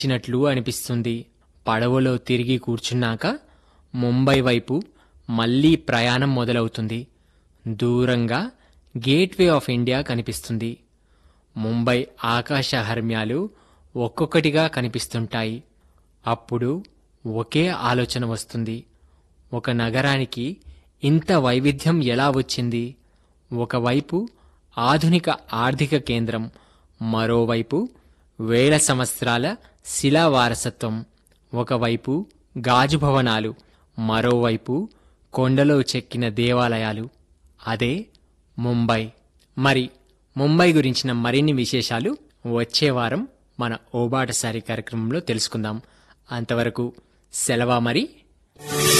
వచ్చినట్లు అనిపిస్తుంది పడవలో తిరిగి కూర్చున్నాక ముంబై వైపు మళ్ళీ ప్రయాణం మొదలవుతుంది దూరంగా గేట్వే ఆఫ్ ఇండియా కనిపిస్తుంది ముంబై ఆకాశ హర్మ్యాలు ఒక్కొక్కటిగా కనిపిస్తుంటాయి అప్పుడు ఒకే ఆలోచన వస్తుంది ఒక నగరానికి ఇంత వైవిధ్యం ఎలా వచ్చింది ఒకవైపు ఆధునిక ఆర్థిక కేంద్రం మరోవైపు వేల సంవత్సరాల శిలా వారసత్వం ఒకవైపు గాజు భవనాలు మరోవైపు కొండలో చెక్కిన దేవాలయాలు అదే ముంబై మరి ముంబై గురించిన మరిన్ని విశేషాలు వచ్చే వారం మన ఓబాటసారి కార్యక్రమంలో తెలుసుకుందాం అంతవరకు సెలవా మరి